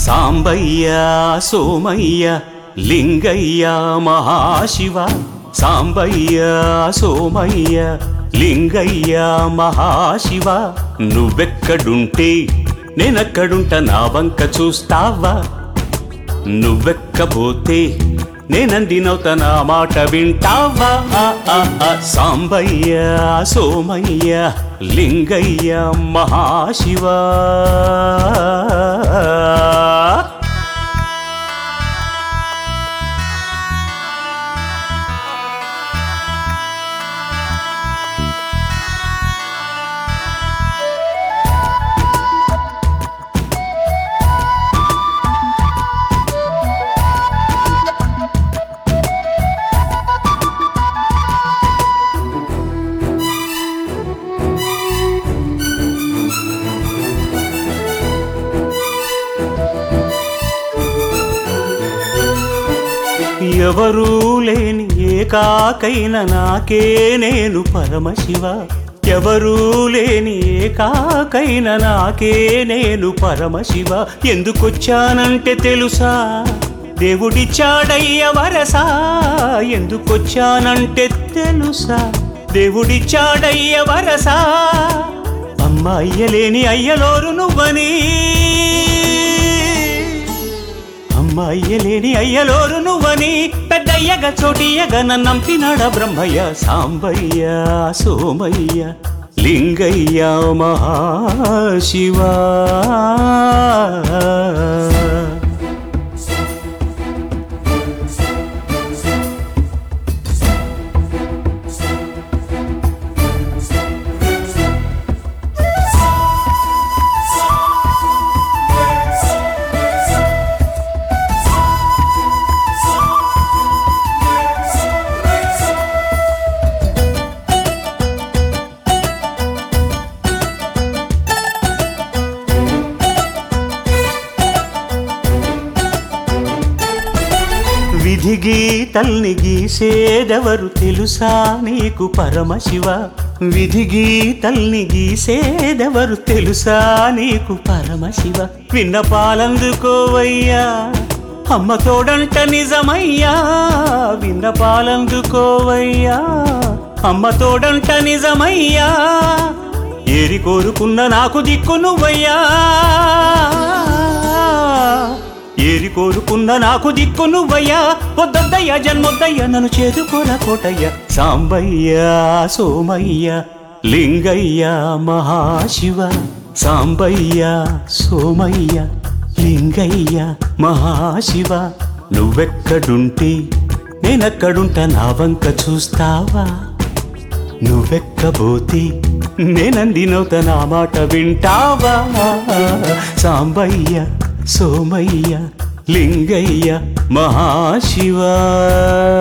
సాంబయ్య సోమయ్య లింగయ్య మహాశివ సాంబయ్య సోమయ్య లింగయ్య మహాశివ నువ్వెక్కడుంటే నేనక్కడుంట నా వంక చూస్తావా నువ్వెక్కబోతే నేనందినవుత నా మాట వింటావా ఆ, ఆ, ఆ. సాంబయ్య సోమయ్య లింగయ్య మహాశివ ఎవరూ లేని ఏకాకైన నాకే నేను పరమశివ ఎవరూ లేని ఏకాకైన నాకే నేను పరమశివ ఎందుకొచ్చానంటే తెలుసా దేవుడిచ్చాడయ్య వరసా ఎందుకొచ్చానంటే తెలుసా దేవుడిచ్చాడయ్య వరసా అమ్మ అయ్యలేని అయ్యలోరు నువ్వని అమ్మ అయ్యలేని అయ్యలోరు నువ్వని పెద్దయ్యగ చోటియగ నన్నంపినాడ బ్రహ్మయ్య సాంబయ్య సోమయ్య లింగయ్య మహాశివ విధి గీతల్ని గీసేదెవరు తెలుసా నీకు పరమశివ విధి గీతల్ని గీసేదెవరు తెలుసా నీకు పరమశివ విన్న పాలందుకోవయ్యా అమ్మ తోడంట నిజమయ్యా విన్న పాలందుకోవయ్యా అమ్మ తోడంట నిజమయ్యా ఏరి కోరుకున్న నాకు దిక్కు నువ్వయ్యా ఏరి కోరుకున్న నాకు దిక్కు నువ్వయ్యా వద్దొద్దయ్య జన్మొద్దయ్య నన్ను చేదుకోల కోటయ్య సాంబయ్య సోమయ్య లింగయ్య మహాశివ సాంబయ్య సోమయ్య లింగయ్య మహాశివ నువ్వెక్కడుంటే నేనక్కడుంట నా వంక చూస్తావా నువ్వెక్కబోతే నేనందినవుత నా మాట వింటావా సాంబయ్య సోమయ్య లింగయ్య మహాశివ